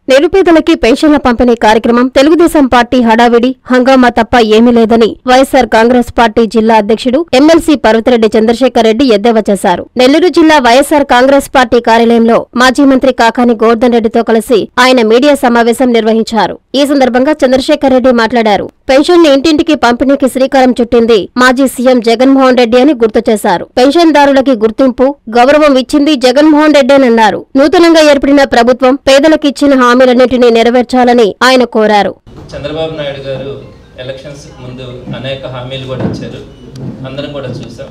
నిరుపేదలకి పెన్షన్ల పంపిణీ కార్యక్రమం తెలుగుదేశం పార్టీ హడావిడి హంగామా తప్ప ఏమీ లేదని వైఎస్సార్ కాంగ్రెస్ పార్టీ జిల్లా అధ్యక్షుడు ఎమ్మెల్సీ పర్వతిరెడ్డి చంద్రశేఖర్ రెడ్డి ఎద్దేవా చేశారు నెల్లూరు జిల్లా వైఎస్సార్ కాంగ్రెస్ పార్టీ కార్యాలయంలో మాజీ మంత్రి కాకాని గోర్ధన్ రెడ్డితో కలిసి ఆయన మీడియా సమావేశం నిర్వహించారు ఈ సందర్భంగా చంద్రశేఖర్ రెడ్డి మాట్లాడారు పెన్షన్ ని ఇంటింటికి పంపిణీకి శ్రీకారం చుట్టింది మాజీ సీఎం జగన్మోహన్ రెడ్డి అని గుర్తు చేశారు పెన్షన్దారులకి గుర్తింపు గౌరవం ఇచ్చింది జగన్మోహన్ రెడ్డేనన్నారు నూతనంగా ఏర్పడిన ప్రభుత్వం పేదలకు ఇచ్చిన హామీలన్నింటినీ నెరవేర్చాలని ఆయన కోరారు చంద్రబాబు నాయుడు గారు ఎలక్షన్స్ ముందు అనేక హామీలు కూడా ఇచ్చారు అందరం కూడా చూసాం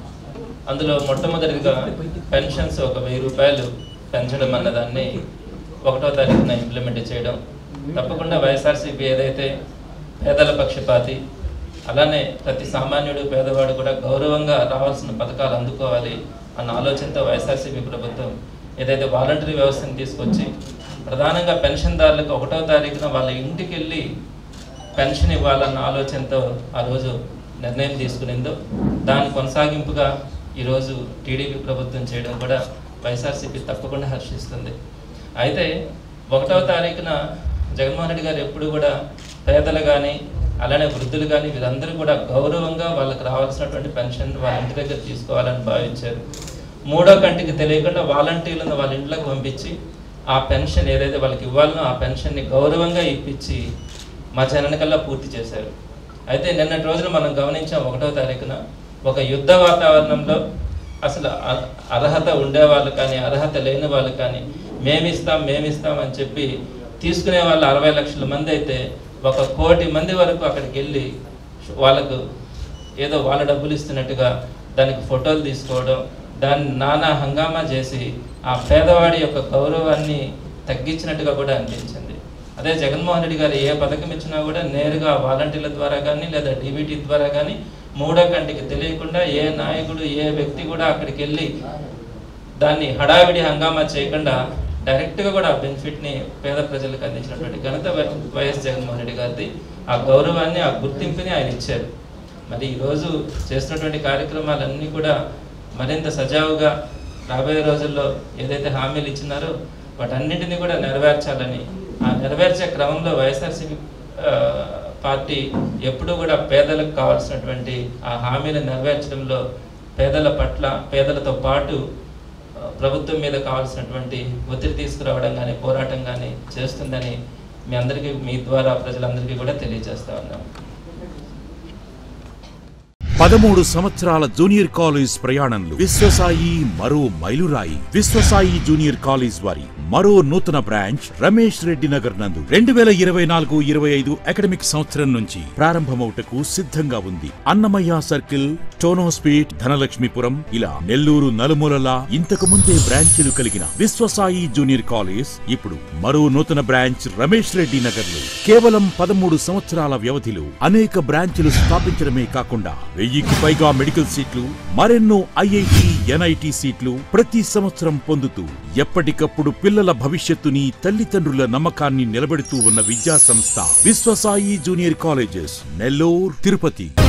అందులో మొట్టమొదటిగా పెన్షన్స్ ఒక వెయ్యి రూపాయలు పెంచడం అన్నదాన్ని ఒకటో తారీఖున ఇంప్లిమెంట్ చేయడం తప్పకుండా వైఎస్ఆర్సీపీ ఏదైతే పేదల పక్షపాతి అలానే ప్రతి సామాన్యుడు పేదవాడు కూడా గౌరవంగా రావాల్సిన పథకాలు అందుకోవాలి అన్న ఆలోచనతో వైఎస్ఆర్సీపీ ప్రభుత్వం ఏదైతే వాలంటరీ వ్యవస్థను తీసుకొచ్చి ప్రధానంగా పెన్షన్దారులకు ఒకటో తారీఖున వాళ్ళ ఇంటికి వెళ్ళి పెన్షన్ ఇవ్వాలన్న ఆలోచనతో ఆ రోజు నిర్ణయం తీసుకునిందో దాని కొనసాగింపుగా ఈరోజు టీడీపీ ప్రభుత్వం చేయడం కూడా వైఎస్ఆర్సీపీ తప్పకుండా హర్షిస్తుంది అయితే ఒకటవ తారీఖున జగన్మోహన్ రెడ్డి గారు ఎప్పుడు కూడా పేదలు కానీ అలానే వృద్ధులు కానీ వీరందరూ కూడా గౌరవంగా వాళ్ళకి రావాల్సినటువంటి పెన్షన్ వాళ్ళ ఇంటి దగ్గర తీసుకోవాలని భావించారు మూడో కంటికి తెలియకుండా వాలంటీర్లను వాళ్ళ ఇంట్లోకి పంపించి ఆ పెన్షన్ ఏదైతే వాళ్ళకి ఇవ్వాలనో ఆ పెన్షన్ని గౌరవంగా ఇప్పించి మా కల్లా పూర్తి చేశారు అయితే నిన్నటి రోజున మనం గమనించాం ఒకటో తారీఖున ఒక యుద్ధ వాతావరణంలో అసలు అ- అర్హత ఉండేవాళ్ళు కానీ అర్హత లేని వాళ్ళు కానీ మేమిస్తాం మేమిస్తాం అని చెప్పి తీసుకునే వాళ్ళు అరవై లక్షల మంది అయితే ఒక కోటి మంది వరకు అక్కడికి వెళ్ళి వాళ్ళకు ఏదో వాళ్ళ డబ్బులు ఇస్తున్నట్టుగా దానికి ఫోటోలు తీసుకోవడం దాన్ని నానా హంగామా చేసి ఆ పేదవాడి యొక్క గౌరవాన్ని తగ్గించినట్టుగా కూడా అనిపించింది అదే జగన్మోహన్ రెడ్డి గారు ఏ పథకం ఇచ్చినా కూడా నేరుగా వాలంటీర్ల ద్వారా కానీ లేదా డీబీటీ ద్వారా కానీ మూడో కంటికి తెలియకుండా ఏ నాయకుడు ఏ వ్యక్తి కూడా అక్కడికి వెళ్ళి దాన్ని హడావిడి హంగామా చేయకుండా డైరెక్ట్గా కూడా ఆ బెనిఫిట్ని పేద ప్రజలకు అందించినటువంటి ఘనత వై- వైఎస్ జగన్మోహన్ రెడ్డి గారిది ఆ గౌరవాన్ని ఆ గుర్తింపుని ఆయన ఇచ్చారు మరి ఈరోజు చేస్తున్నటువంటి కార్యక్రమాలన్నీ కూడా మరింత సజావుగా రాబోయే రోజుల్లో ఏదైతే హామీలు ఇచ్చినారో వాటన్నింటినీ కూడా నెరవేర్చాలని ఆ నెరవేర్చే క్రమంలో వైఎస్ఆర్సీపీ ఆ, పార్టీ ఎప్పుడూ కూడా పేదలకు కావాల్సినటువంటి ఆ హామీలు నెరవేర్చడంలో పేదల పట్ల పేదలతో పాటు ఆ, ప్రభుత్వం మీద కావాల్సినటువంటి ఒత్తిడి తీసుకురావడం కానీ పోరాటం కానీ చేస్తుందని మీ అందరికీ మీ ద్వారా ప్రజలందరికీ కూడా తెలియజేస్తా ఉన్నాం పదమూడు సంవత్సరాల జూనియర్ కాలేజ్ ప్రయాణంలో విశ్వసాయి మరో మైలురాయి విశ్వసాయి జూనియర్ కాలేజ్ వారి మరో నూతన బ్రాంచ్ రమేష్ రెడ్డి నగర్ నందు రెండు వేల ఇరవై నాలుగు ఇరవై ఐదు అకాడమిక్ సంవత్సరం నుంచి ప్రారంభమవుటకు సిద్ధంగా ఉంది అన్నమయ్య సర్కిల్ టోనోస్పీట్ ధనలక్ష్మీపురం ఇలా నెల్లూరు నలుమూలలా ఇంతకు ముందే బ్రాంచీలు కలిగిన విశ్వసాయి జూనియర్ కాలేజ్ ఇప్పుడు మరో నూతన బ్రాంచ్ రమేష్ రెడ్డి నగర్ లో కేవలం పదమూడు సంవత్సరాల వ్యవధిలో అనేక బ్రాంచ్లు స్థాపించడమే కాకుండా వెయ్యికి పైగా మెడికల్ సీట్లు మరెన్నో ఐఐటి ఎన్ఐటి సీట్లు ప్రతి సంవత్సరం పొందుతూ ఎప్పటికప్పుడు పిల్లల భవిష్యత్తుని తల్లిదండ్రుల నమ్మకాన్ని నిలబెడుతూ ఉన్న విద్యా సంస్థ విశ్వసాయి జూనియర్ కాలేజెస్ నెల్లూరు తిరుపతి